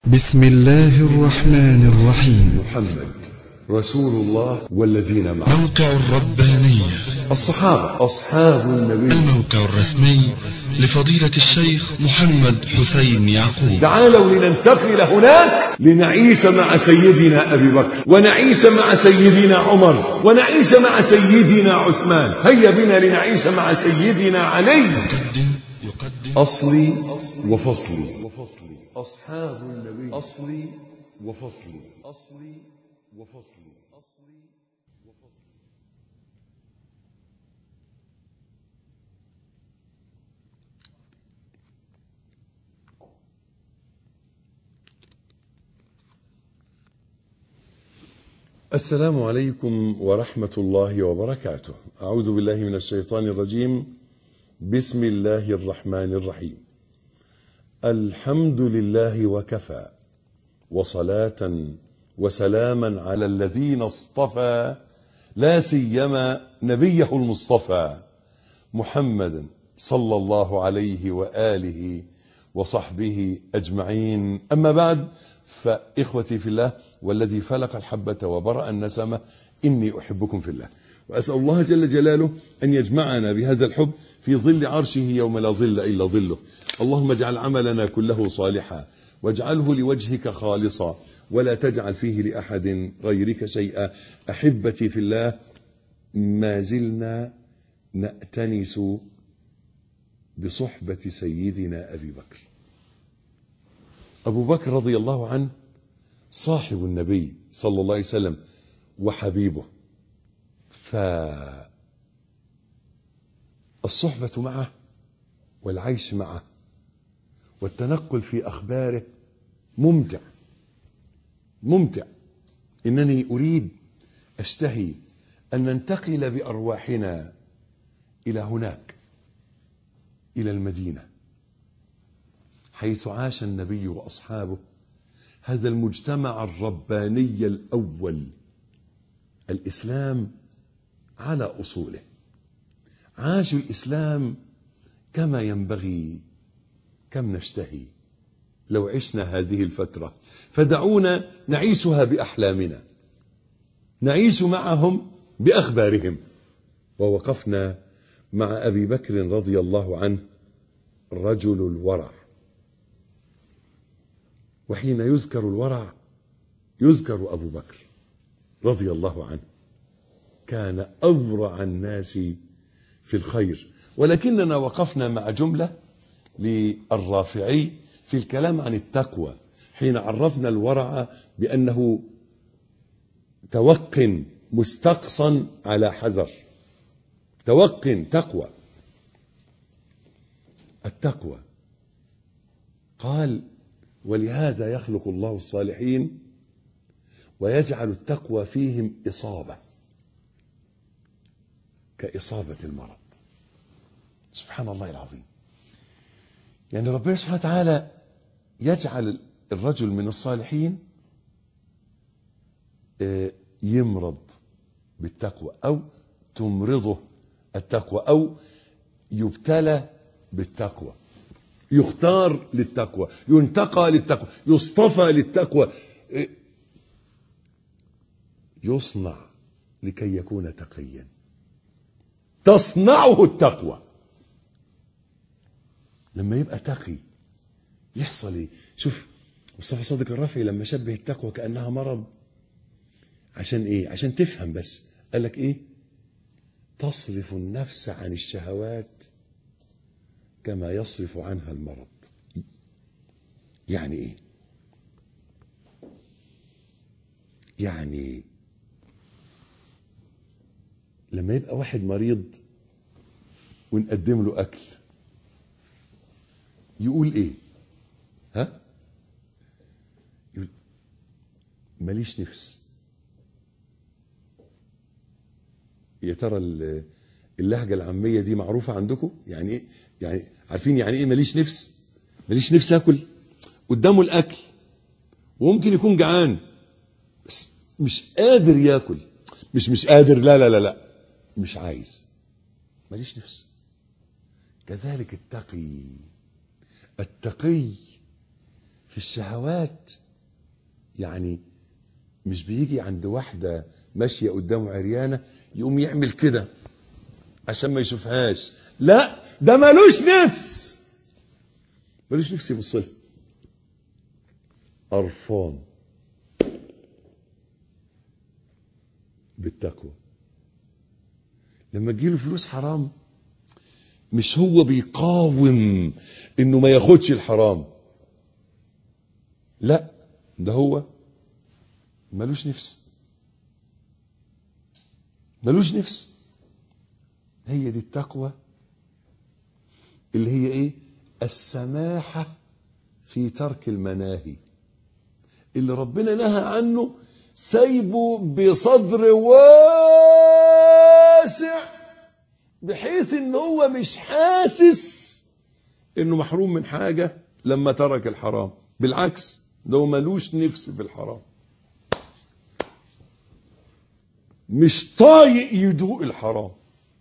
بسم الله الرحمن الرحيم محمد رسول الله والذين معه موقع الربانية الصحابة أصحاب النبي الموقع الرسمي لفضيلة الشيخ محمد حسين يعقوب تعالوا لننتقل هناك لنعيش مع سيدنا أبي بكر ونعيش مع سيدنا عمر ونعيش مع سيدنا عثمان هيا بنا لنعيش مع سيدنا علي يقدم يقدم أصلي وفصلي وفصلي أصحاب النبي أصلي وفصلي أصلي وفصلي أصلي وفصلي السلام عليكم ورحمة الله وبركاته أعوذ بالله من الشيطان الرجيم بسم الله الرحمن الرحيم الحمد لله وكفى وصلاة وسلاما على الذين اصطفى لا سيما نبيه المصطفى محمد صلى الله عليه وآله وصحبه أجمعين أما بعد فإخوتي في الله والذي فلق الحبة وبرأ النسمة إني أحبكم في الله وأسأل الله جل جلاله أن يجمعنا بهذا الحب في ظل عرشه يوم لا ظل إلا ظله اللهم اجعل عملنا كله صالحا واجعله لوجهك خالصا ولا تجعل فيه لأحد غيرك شيئا أحبتي في الله ما زلنا نأتنس بصحبة سيدنا أبي بكر أبو بكر رضي الله عنه صاحب النبي صلى الله عليه وسلم وحبيبه فالصحبة معه والعيش معه والتنقل في أخباره ممتع ممتع إنني أريد أشتهي أن ننتقل بأرواحنا إلى هناك إلى المدينة حيث عاش النبي وأصحابه هذا المجتمع الرباني الأول الإسلام على أصوله عاشوا الإسلام كما ينبغي كم نشتهي لو عشنا هذه الفترة فدعونا نعيشها بأحلامنا نعيش معهم بأخبارهم ووقفنا مع أبي بكر رضي الله عنه رجل الورع وحين يذكر الورع يذكر أبو بكر رضي الله عنه كان أورع الناس في الخير ولكننا وقفنا مع جملة للرافعي في الكلام عن التقوى حين عرفنا الورع بأنه توق مستقصا على حذر توق تقوى التقوى قال ولهذا يخلق الله الصالحين ويجعل التقوى فيهم إصابة كإصابة المرض سبحان الله العظيم يعني ربنا سبحانه وتعالى يجعل الرجل من الصالحين يمرض بالتقوى أو تمرضه التقوى أو يبتلى بالتقوى يختار للتقوى ينتقى للتقوى يصطفى للتقوى يصنع لكي يكون تقيا تصنعه التقوى لما يبقى تقي يحصل ايه شوف مصطفى صادق الرافعي لما شبه التقوى كانها مرض عشان ايه عشان تفهم بس قال لك ايه تصرف النفس عن الشهوات كما يصرف عنها المرض يعني ايه يعني لما يبقى واحد مريض ونقدم له اكل يقول ايه ها يقول ماليش نفس يا ترى اللهجه العاميه دي معروفه عندكم يعني ايه يعني عارفين يعني ايه ماليش نفس ماليش نفس اكل قدامه الاكل وممكن يكون جعان بس مش قادر ياكل مش مش قادر لا لا لا لا مش عايز ماليش نفس كذلك التقي التقي في الشهوات يعني مش بيجي عند واحدة ماشية قدامه عريانة يقوم يعمل كده عشان ما يشوفهاش لا ده ملوش نفس ملوش نفس يبص لها قرفان بالتقوى لما تجيله فلوس حرام مش هو بيقاوم انه ما ياخدش الحرام لا ده هو ملوش نفس ملوش نفس هي دي التقوى اللي هي ايه السماحة في ترك المناهي اللي ربنا نهى عنه سايبه بصدر واسع بحيث ان هو مش حاسس انه محروم من حاجة لما ترك الحرام بالعكس ده هو ملوش نفس في الحرام مش طايق يدوق الحرام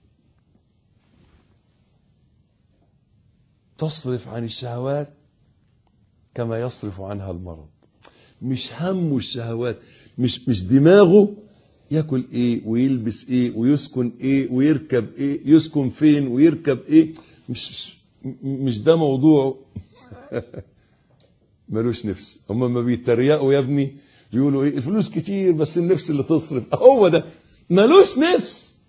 تصرف عن الشهوات كما يصرف عنها المرض مش همه الشهوات مش مش دماغه ياكل ايه ويلبس ايه ويسكن ايه ويركب ايه يسكن فين ويركب ايه مش مش, مش ده موضوعه ملوش نفس هم ما بيتريقوا يا ابني بيقولوا ايه الفلوس كتير بس النفس اللي تصرف هو ده ملوش نفس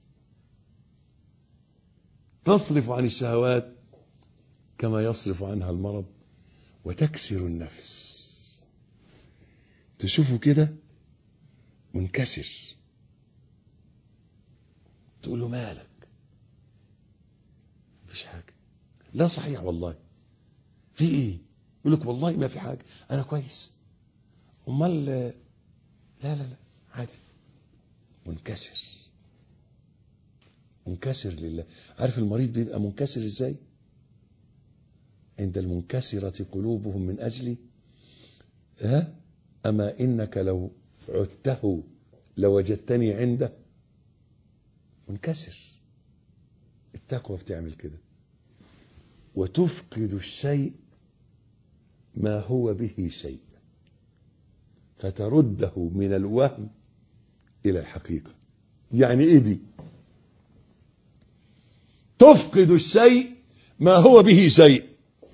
تصرف عن الشهوات كما يصرف عنها المرض وتكسر النفس تشوفه كده منكسر تقول له مالك مفيش حاجة لا صحيح والله في ايه يقول لك والله ما في حاجة انا كويس امال لا لا لا عادي منكسر منكسر لله عارف المريض بيبقى منكسر ازاي عند المنكسرة قلوبهم من أجلي ها أما إنك لو عدته لوجدتني عنده منكسر التقوى بتعمل كده وتفقد الشيء ما هو به شيء فترده من الوهم إلى الحقيقة يعني إيه دي تفقد الشيء ما هو به شيء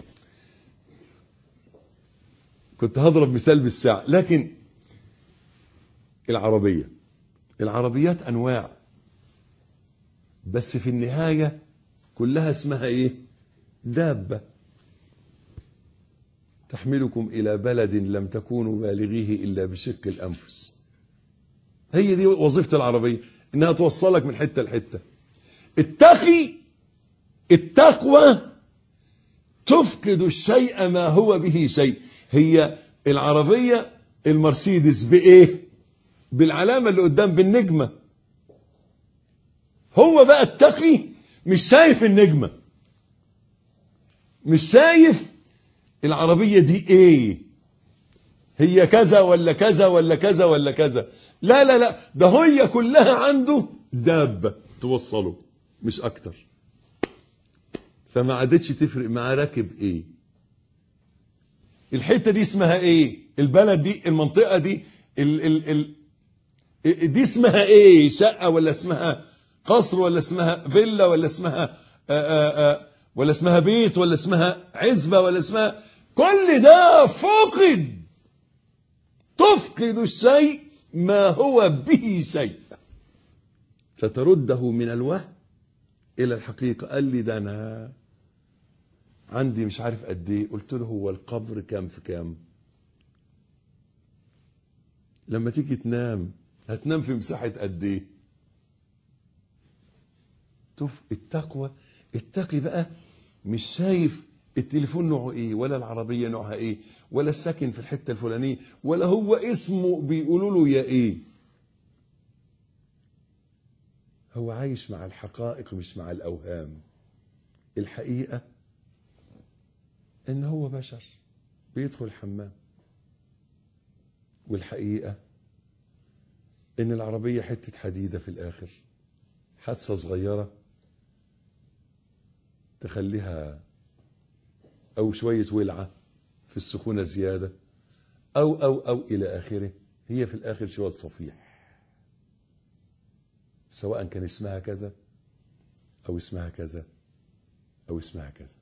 كنت هضرب مثال بالساعة لكن العربية العربيات أنواع بس في النهاية كلها اسمها إيه دابة تحملكم إلى بلد لم تكونوا بالغيه إلا بشق الأنفس هي دي وظيفة العربية إنها توصلك من حتة لحتة التقي التقوى تفقد الشيء ما هو به شيء هي العربية المرسيدس بإيه بالعلامة اللي قدام بالنجمة هو بقى التقي مش شايف النجمة مش شايف العربية دي ايه هي كذا ولا كذا ولا كذا ولا كذا لا لا لا ده هي كلها عنده دابة توصله مش اكتر فما عادتش تفرق معاه راكب ايه الحتة دي اسمها ايه البلد دي المنطقة دي ال ال ال دي اسمها ايه شقة ولا اسمها قصر ولا اسمها فيلا ولا اسمها آآ آآ ولا اسمها بيت ولا اسمها عزبة ولا اسمها كل ده فقد تفقد الشيء ما هو به شيء فترده من الوهم إلى الحقيقة قال لي ده أنا عندي مش عارف قد ايه قلت له هو القبر كام في كام لما تيجي تنام هتنام في مساحة قد ايه شوف التقوى التقي بقى مش شايف التليفون نوعه ايه ولا العربية نوعها ايه ولا الساكن في الحتة الفلانية ولا هو اسمه بيقولوا له يا ايه هو عايش مع الحقائق مش مع الاوهام الحقيقة ان هو بشر بيدخل الحمام والحقيقة ان العربية حتة حديدة في الاخر حادثة صغيرة تخليها او شوية ولعة في السخونة زيادة أو أو أو إلى آخره هي في الآخر شوية صفيح سواء كان اسمها كذا أو اسمها كذا أو اسمها كذا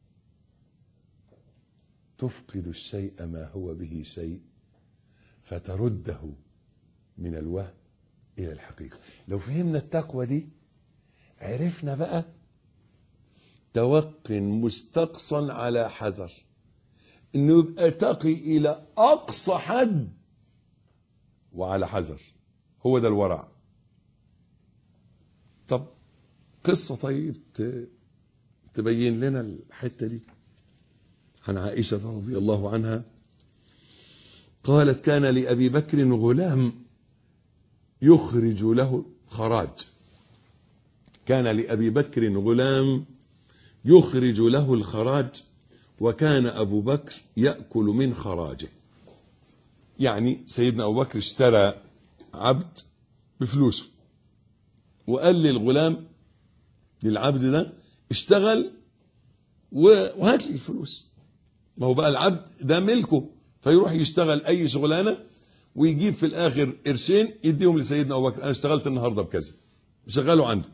تفقد الشيء ما هو به شيء فترده من الوهم إلى الحقيقة لو فهمنا التقوى دي عرفنا بقى توق مستقصا على حذر انه يبقى تقي الى اقصى حد وعلى حذر هو ده الورع طب قصة طيب تبين لنا الحتة دي عن عائشة رضي الله عنها قالت كان لأبي بكر غلام يخرج له خراج كان لأبي بكر غلام يخرج له الخراج وكان أبو بكر يأكل من خراجه يعني سيدنا أبو بكر اشترى عبد بفلوسه وقال للغلام للعبد ده اشتغل وهات لي الفلوس ما هو بقى العبد ده ملكه فيروح يشتغل اي شغلانه ويجيب في الاخر قرشين يديهم لسيدنا ابو بكر انا اشتغلت النهارده بكذا شغله عنده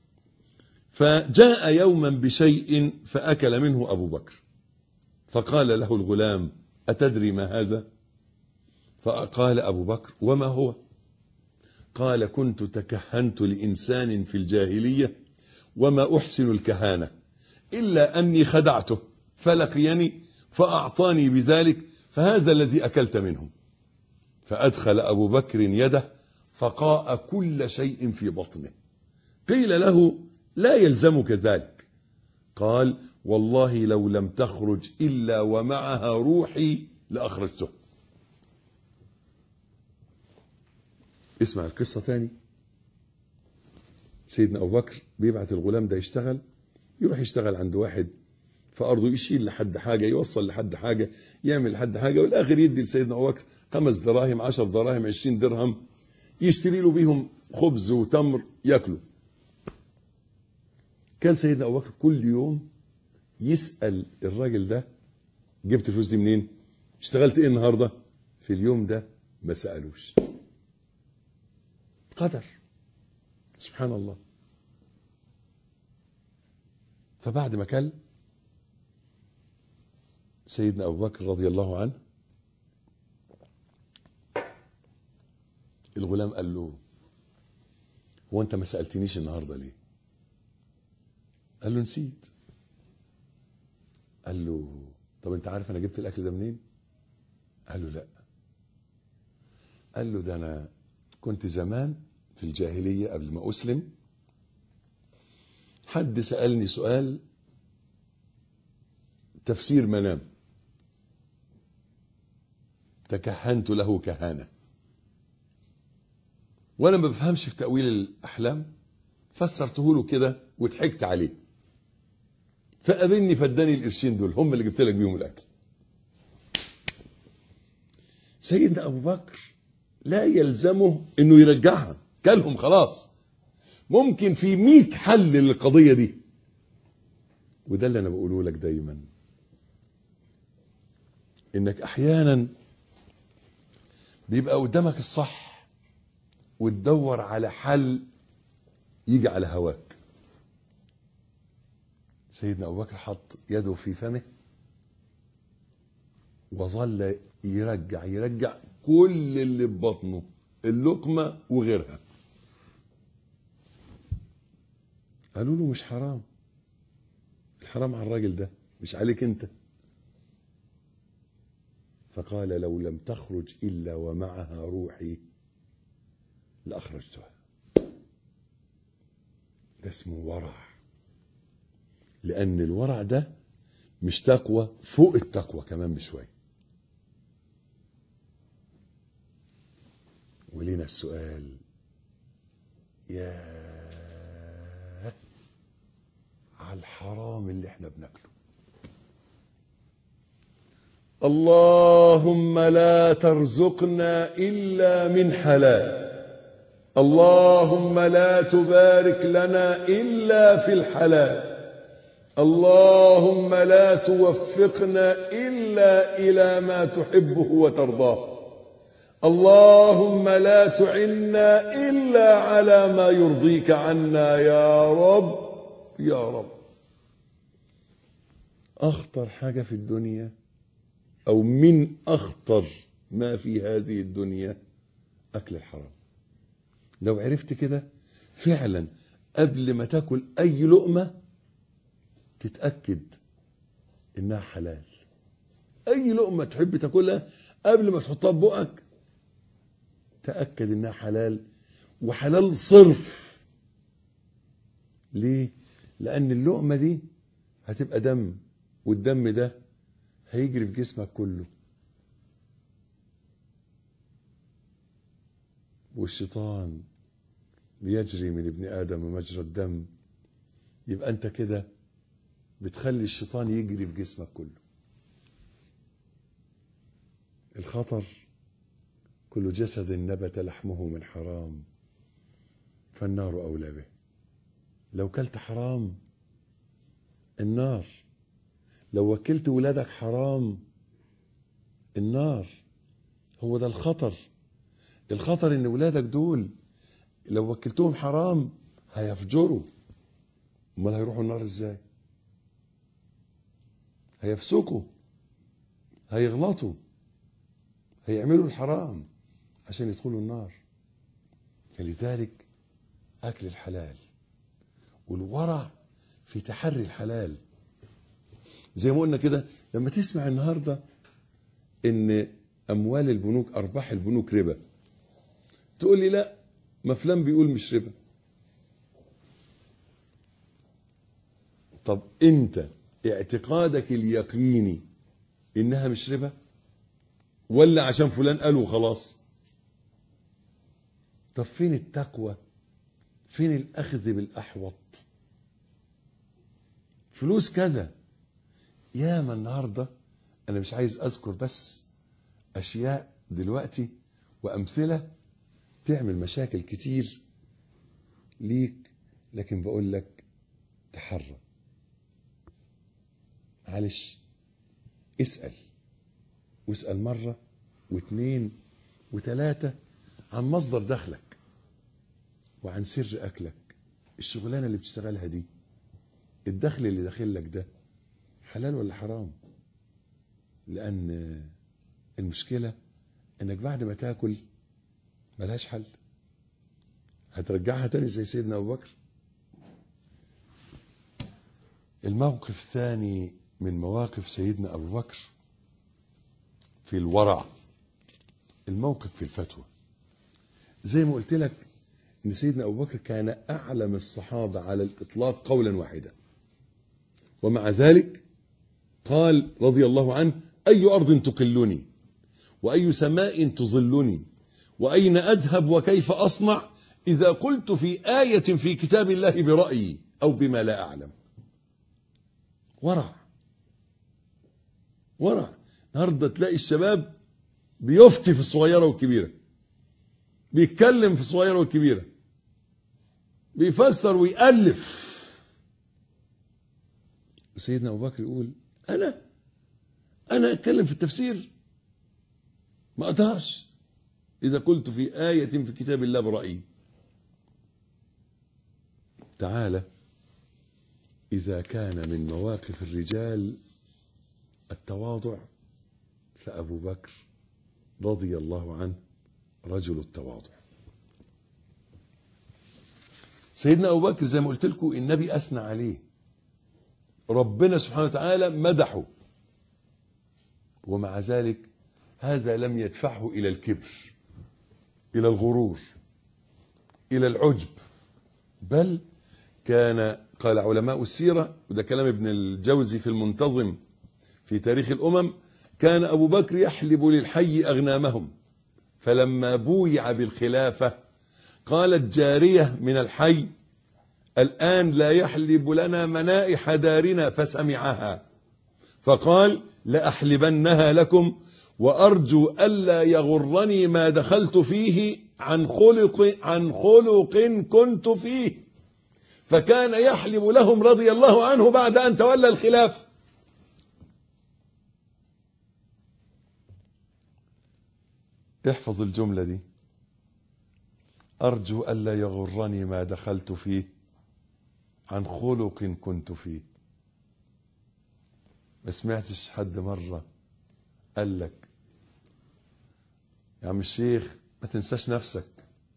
فجاء يوما بشيء فاكل منه ابو بكر فقال له الغلام اتدري ما هذا فقال ابو بكر وما هو قال كنت تكهنت لانسان في الجاهليه وما احسن الكهانه الا اني خدعته فلقيني فاعطاني بذلك فهذا الذي اكلت منه فادخل ابو بكر يده فقاء كل شيء في بطنه قيل له لا يلزمك ذلك قال والله لو لم تخرج الا ومعها روحي لاخرجته اسمع القصه تاني سيدنا ابو بكر بيبعت الغلام ده يشتغل يروح يشتغل عند واحد في ارضه يشيل لحد حاجه يوصل لحد حاجه يعمل لحد حاجه والاخر يدي لسيدنا ابو بكر خمس دراهم عشر دراهم عشرين درهم يشتري له بيهم خبز وتمر ياكله كان سيدنا ابو بكر كل يوم يسال الراجل ده جبت الفلوس دي منين اشتغلت ايه النهارده في اليوم ده ما سالوش قدر سبحان الله فبعد ما كل سيدنا أبو بكر رضي الله عنه الغلام قال له هو أنت ما سألتنيش النهاردة ليه قال له نسيت قال له طب أنت عارف أنا جبت الأكل ده منين قال له لا قال له ده أنا كنت زمان في الجاهلية قبل ما أسلم حد سألني سؤال تفسير منام تكهنت له كهانة وأنا ما بفهمش في تأويل الأحلام فسرته له كده وضحكت عليه فقابلني فاداني القرشين دول هم اللي جبت لك بيهم الأكل سيدنا أبو بكر لا يلزمه انه يرجعها كلهم خلاص ممكن في مئة حل للقضية دي وده اللي انا بقوله لك دايما انك احيانا بيبقى قدامك الصح وتدور على حل يجي على هواك سيدنا ابو بكر حط يده في فمه وظل يرجع يرجع كل اللي في بطنه اللقمة وغيرها قالوا له مش حرام الحرام على الراجل ده مش عليك انت فقال لو لم تخرج إلا ومعها روحي لأخرجتها ده اسمه ورع لأن الورع ده مش تقوى فوق التقوى كمان بشويه ولنا السؤال يا على الحرام اللي احنا بناكله اللهم لا ترزقنا الا من حلال اللهم لا تبارك لنا الا في الحلال اللهم لا توفقنا الا إلا إلى ما تحبه وترضاه اللهم لا تعنا إلا على ما يرضيك عنا يا رب يا رب أخطر حاجة في الدنيا أو من أخطر ما في هذه الدنيا أكل الحرام لو عرفت كده فعلا قبل ما تاكل أي لقمة تتأكد إنها حلال أي لقمة تحب تاكلها قبل ما تحطها في بقك تأكد إنها حلال وحلال صرف ليه؟ لأن اللقمة دي هتبقى دم والدم ده هيجري في جسمك كله والشيطان بيجري من ابن آدم مجرى الدم يبقى أنت كده بتخلي الشيطان يجري في جسمك كله الخطر كل جسد نبت لحمه من حرام فالنار أولى به لو كلت حرام النار لو وكلت ولادك حرام النار هو ده الخطر الخطر ان ولادك دول لو وكلتهم حرام هيفجروا امال هيروحوا النار ازاي هيفسقوا هيغلطوا هيعملوا الحرام عشان يدخلوا النار فلذلك اكل الحلال والورع في تحري الحلال زي ما قلنا كده لما تسمع النهارده ان اموال البنوك ارباح البنوك ربا تقول لي لا ما فلان بيقول مش ربا طب انت اعتقادك اليقيني انها مش ربا ولا عشان فلان قال وخلاص طب فين التقوى فين الاخذ بالاحوط فلوس كذا ياما النهارده انا مش عايز اذكر بس اشياء دلوقتي وامثله تعمل مشاكل كتير ليك لكن بقول لك تحرى معلش اسال واسال مره واثنين وثلاثه عن مصدر دخلك وعن سر اكلك الشغلانه اللي بتشتغلها دي الدخل اللي داخل لك ده حلال ولا حرام لان المشكله انك بعد ما تاكل ملهاش حل هترجعها تاني زي سيدنا ابو بكر الموقف الثاني من مواقف سيدنا ابو بكر في الورع الموقف في الفتوى زي ما قلت لك ان سيدنا ابو بكر كان اعلم الصحابه على الاطلاق قولا واحدا ومع ذلك قال رضي الله عنه اي ارض تقلني واي سماء تظلني واين اذهب وكيف اصنع اذا قلت في ايه في كتاب الله برايي او بما لا اعلم ورع ورع النهارده تلاقي الشباب بيفتي في الصغيره والكبيره بيتكلم في الصغيره والكبيره بيفسر ويألف سيدنا ابو بكر يقول انا انا اتكلم في التفسير ما اقدرش اذا قلت في ايه في كتاب الله برايي تعالى اذا كان من مواقف الرجال التواضع فابو بكر رضي الله عنه رجل التواضع سيدنا ابو بكر زي ما قلت لكم النبي اثنى عليه ربنا سبحانه وتعالى مدحه ومع ذلك هذا لم يدفعه الى الكبر الى الغرور الى العجب بل كان قال علماء السيره وده كلام ابن الجوزي في المنتظم في تاريخ الامم كان ابو بكر يحلب للحي اغنامهم فلما بويع بالخلافه قالت جاريه من الحي الآن لا يحلب لنا منائح دارنا فسمعها فقال لأحلبنها لكم وأرجو ألا يغرني ما دخلت فيه عن خلق عن خلق كنت فيه فكان يحلب لهم رضي الله عنه بعد أن تولى الخلاف احفظ الجملة دي أرجو ألا يغرني ما دخلت فيه عن خلق كنت فيه ما سمعتش حد مرة قال لك يا عم الشيخ ما تنساش نفسك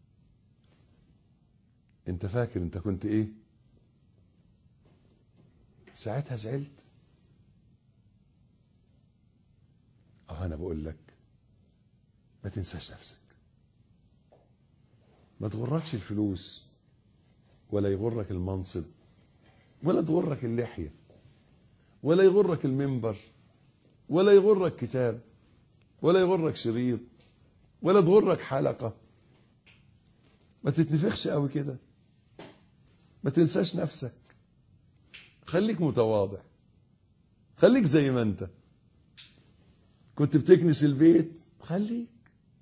انت فاكر انت كنت ايه ساعتها زعلت اه انا بقول لك ما تنساش نفسك ما تغركش الفلوس ولا يغرك المنصب ولا تغرك اللحية ولا يغرك المنبر ولا يغرك كتاب ولا يغرك شريط ولا تغرك حلقة ما تتنفخش قوي كده ما تنساش نفسك خليك متواضع خليك زي ما انت كنت بتكنس البيت خليك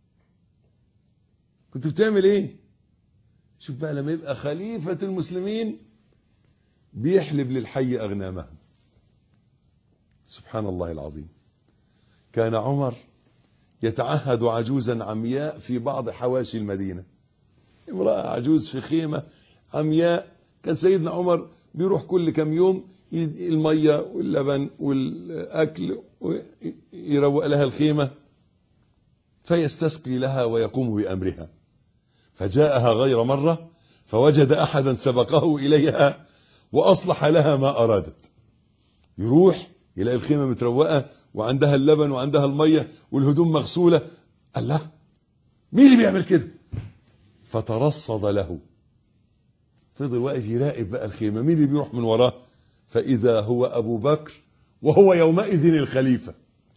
كنت بتعمل ايه شوف بقى لما يبقى خليفة المسلمين بيحلب للحي أغنامهم سبحان الله العظيم كان عمر يتعهد عجوزا عمياء في بعض حواشي المدينة امرأة عجوز في خيمة عمياء كان سيدنا عمر بيروح كل كم يوم المية واللبن والأكل ويروق لها الخيمة فيستسقي لها ويقوم بأمرها فجاءها غير مرة فوجد أحدا سبقه إليها وأصلح لها ما أرادت يروح يلاقي الخيمة متروقة وعندها اللبن وعندها المية والهدوم مغسولة قال لا مين اللي بيعمل كده فترصد له فضل واقف يراقب بقى الخيمة مين اللي بيروح من وراه فإذا هو أبو بكر وهو يومئذ الخليفة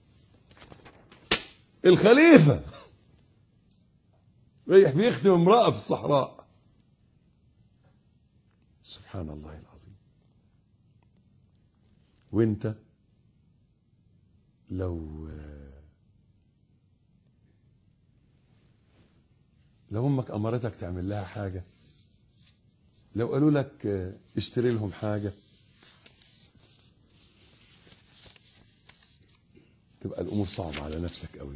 الخليفة رايح بيختم امرأة في الصحراء سبحان الله العظيم وانت لو لو امك امرتك تعمل لها حاجة لو قالوا لك اشتري لهم حاجة تبقى الامور صعبة على نفسك قوي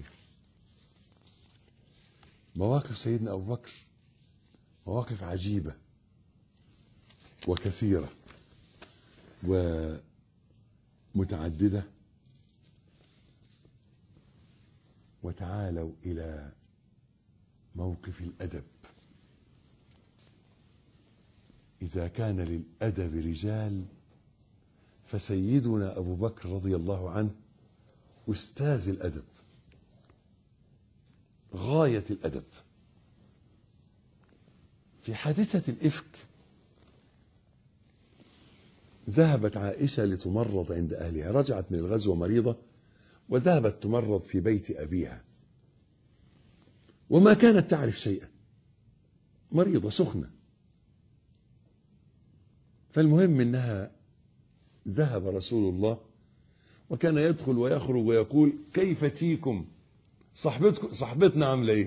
مواقف سيدنا ابو بكر مواقف عجيبة وكثيرة ومتعددة وتعالوا إلى موقف الأدب إذا كان للأدب رجال فسيدنا أبو بكر رضي الله عنه أستاذ الأدب غاية الأدب في حادثة الإفك ذهبت عائشة لتمرض عند أهلها رجعت من الغزو مريضة وذهبت تمرض في بيت أبيها وما كانت تعرف شيئا مريضة سخنة فالمهم انها ذهب رسول الله وكان يدخل ويخرج ويقول كيف تيكم صاحبتكم صاحبتنا عامله ايه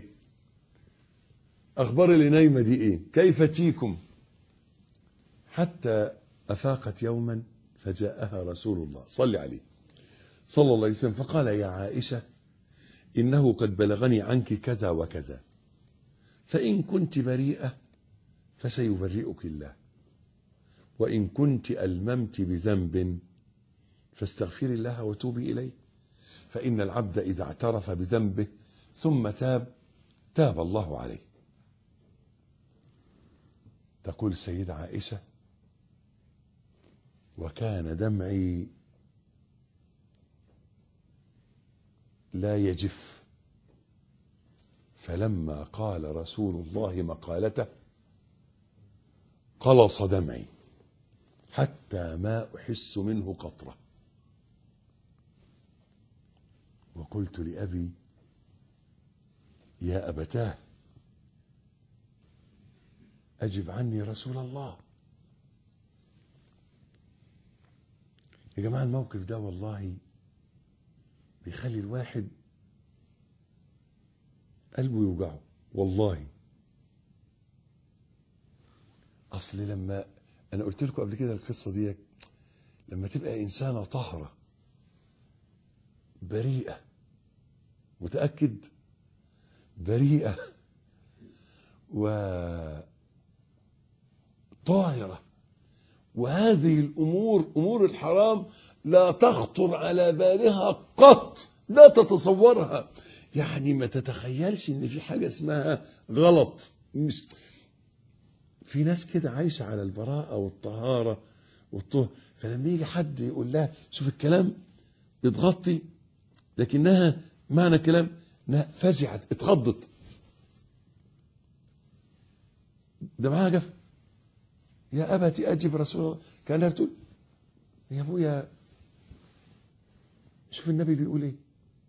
اخبار اللي نايمه دي ايه كيف تيكم حتى افاقت يوما فجاءها رسول الله صل عليه صلى الله عليه وسلم فقال يا عائشه انه قد بلغني عنك كذا وكذا فان كنت بريئه فسيبرئك الله وان كنت الممت بذنب فاستغفري الله وتوبي اليه فان العبد اذا اعترف بذنبه ثم تاب تاب الله عليه تقول السيدة عائشة وكان دمعي لا يجف فلما قال رسول الله مقالته قلص دمعي حتى ما أحس منه قطرة وقلت لأبي يا أبتاه أجب عني رسول الله يا جماعة الموقف ده والله بيخلي الواحد قلبه يوجعه والله اصل لما انا قلت لكم قبل كده القصه دي لما تبقى انسانه طاهره بريئه متاكد بريئة وطاهرة وهذه الأمور أمور الحرام لا تخطر على بالها قط لا تتصورها يعني ما تتخيلش ان في حاجة اسمها غلط مش في ناس كده عايشة على البراءة والطهارة والطهر فلما يجي حد يقول لها شوف الكلام اتغطي لكنها معنى الكلام انها فزعت اتخضت ده معاها جف يا أبتي أجب رسول الله كانها بتقول يا أبويا شوف النبي بيقول إيه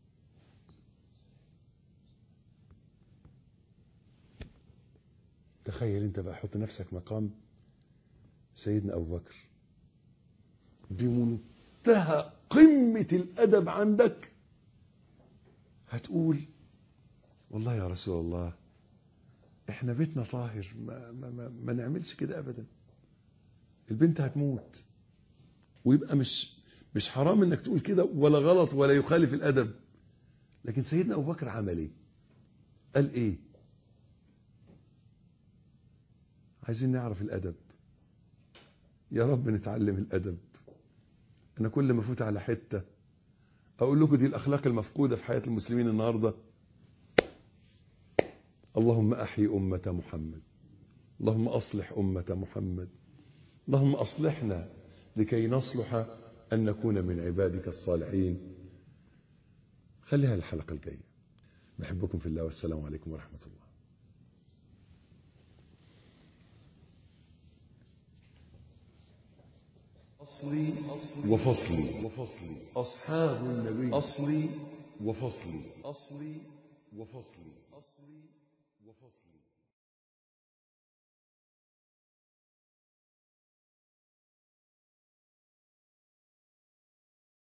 تخيل أنت بقى حط نفسك مقام سيدنا أبو بكر بمنتهى قمة الأدب عندك هتقول والله يا رسول الله احنا بيتنا طاهر ما, ما, ما, ما نعملش كده ابدا البنت هتموت ويبقى مش مش حرام انك تقول كده ولا غلط ولا يخالف الادب لكن سيدنا ابو بكر عمل ايه قال ايه عايزين نعرف الادب يا رب نتعلم الادب انا كل ما افوت على حته اقول لكم دي الاخلاق المفقوده في حياه المسلمين النهارده اللهم احي امه محمد اللهم اصلح امه محمد اللهم اصلحنا لكي نصلح ان نكون من عبادك الصالحين خليها الحلقه الجايه بحبكم في الله والسلام عليكم ورحمه الله أصلي وفصلي وفصلي أصحاب النبي اصلي وفصلي أصلي وفصلي أصلي وفصلي